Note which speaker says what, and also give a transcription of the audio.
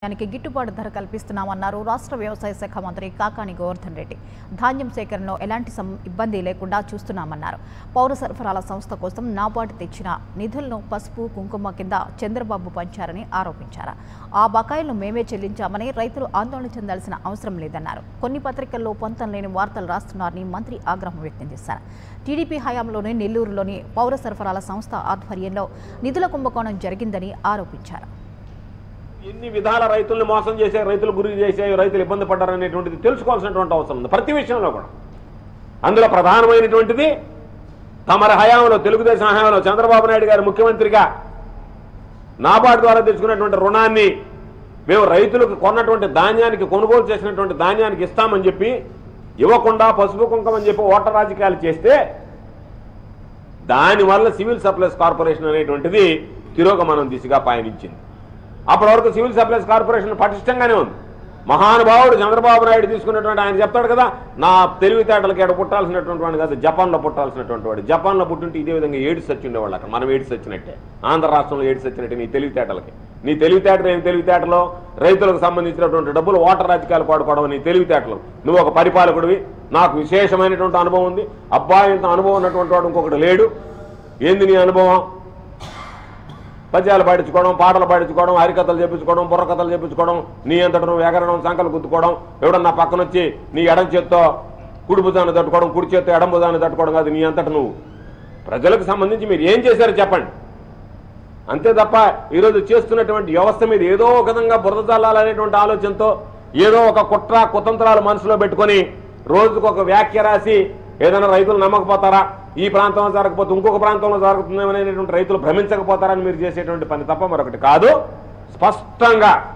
Speaker 1: దానికి గిట్టుబాటు ధర కల్పిస్తున్నామన్నారు రాష్ట్ర వ్యవసాయ శాఖ మంత్రి కాకాని గోవర్ధన్ రెడ్డి ధాన్యం సేకరణలో ఎలాంటి సం- ఇబ్బంది లేకుండా చూస్తున్నామన్నారు పౌర సరఫరాల సంస్థ కోసం నాబార్డు తెచ్చిన నిధులను పసుపు కుంకుమ కింద చంద్రబాబు పంచారని ఆరోపించారు ఆ బకాయిలను మేమే చెల్లించామని రైతులు ఆందోళన చెందాల్సిన అవసరం లేదన్నారు కొన్ని పత్రికల్లో పొంతం లేని వార్తలు రాస్తున్నారని మంత్రి ఆగ్రహం వ్యక్తం చేశారు టీడీపీ హయాంలోని నెల్లూరులోని పౌర సరఫరాల సంస్థ ఆధ్వర్యంలో నిధుల కుంభకోణం జరిగిందని ఆరోపించారు
Speaker 2: ఎన్ని విధాల రైతుల్ని మోసం చేసే రైతులు గురి చేసే రైతులు ఇబ్బంది పడ్డారనేటువంటిది తెలుసుకోవాల్సినటువంటి అవసరం ఉంది ప్రతి విషయంలో కూడా అందులో ప్రధానమైనటువంటిది తమరి హయాంలో తెలుగుదేశం హయాంలో చంద్రబాబు నాయుడు గారు ముఖ్యమంత్రిగా నాబార్డు ద్వారా తెచ్చుకున్నటువంటి రుణాన్ని మేము రైతులకు కొన్నటువంటి ధాన్యానికి కొనుగోలు చేసినటువంటి ధాన్యానికి ఇస్తామని చెప్పి ఇవ్వకుండా పసుపు కుంకం అని చెప్పి ఓటర్ రాజకీయాలు చేస్తే దానివల్ల సివిల్ సప్లైస్ కార్పొరేషన్ అనేటువంటిది తిరోగమనం దిశగా పయనించింది అప్పటి వరకు సివిల్ సప్లైస్ కార్పొరేషన్ పటిష్టంగానే ఉంది మహానుభావుడు చంద్రబాబు నాయుడు తీసుకున్నటువంటి ఆయన చెప్తాడు కదా నా తెలివితేటలకి ఎక్కడ పుట్టాల్సినటువంటి వాడు కాదు జపాన్లో పుట్టాల్సినటువంటి వాడు జపాన్లో పుట్టుంటే ఇదే విధంగా ఏడ్స్ వచ్చిండేవాళ్ళు అక్కడ మనం ఏడ్స్ వచ్చినట్టే ఆంధ్ర రాష్ట్రంలో ఏడ్స్ వచ్చినట్టే నీ తెలివితేటలకి నీ తెలివితేటలు ఏం తెలివితేటలో రైతులకు సంబంధించినటువంటి డబ్బులు ఓటర్ రాజకీయాలు పాడుకోవడం నీ తెలివితేటలు నువ్వు ఒక పరిపాలకుడివి నాకు విశేషమైనటువంటి అనుభవం ఉంది అబ్బాయి ఇంత అనుభవం ఉన్నటువంటి వాడు ఇంకొకటి లేడు ఏంది నీ అనుభవం పద్యాలు పాడించుకోవడం పాటలు పాడించుకోవడం హరికథలు చెప్పించుకోవడం బుర్రకథలు చెప్పించుకోవడం నీ అంతట నువ్వు ఎగరడం సంకలు గుద్దుకోవడం ఎవడన్నా పక్కన వచ్చి నీ ఎడం చేత్తో కుడి భుజాన్ని తట్టుకోవడం కుడి చేత్తో ఎడం భుజాన్ని తట్టుకోవడం కాదు నీ అంతట నువ్వు ప్రజలకు సంబంధించి మీరు ఏం చేశారో చెప్పండి అంతే తప్ప ఈరోజు చేస్తున్నటువంటి వ్యవస్థ మీద ఏదో ఒక విధంగా బురద చల్లాలనేటువంటి ఆలోచనతో ఏదో ఒక కుట్ర కుతంత్రాలు మనసులో పెట్టుకొని రోజుకు ఒక వ్యాఖ్య రాసి ఏదైనా రైతులు నమ్మకపోతారా ఈ ప్రాంతంలో జరగకపోతే ఇంకొక ప్రాంతంలో జరుగుతుందేమనేటువంటి రైతులు భ్రమించకపోతారని మీరు చేసేటువంటి పని తప్ప మరొకటి కాదు స్పష్టంగా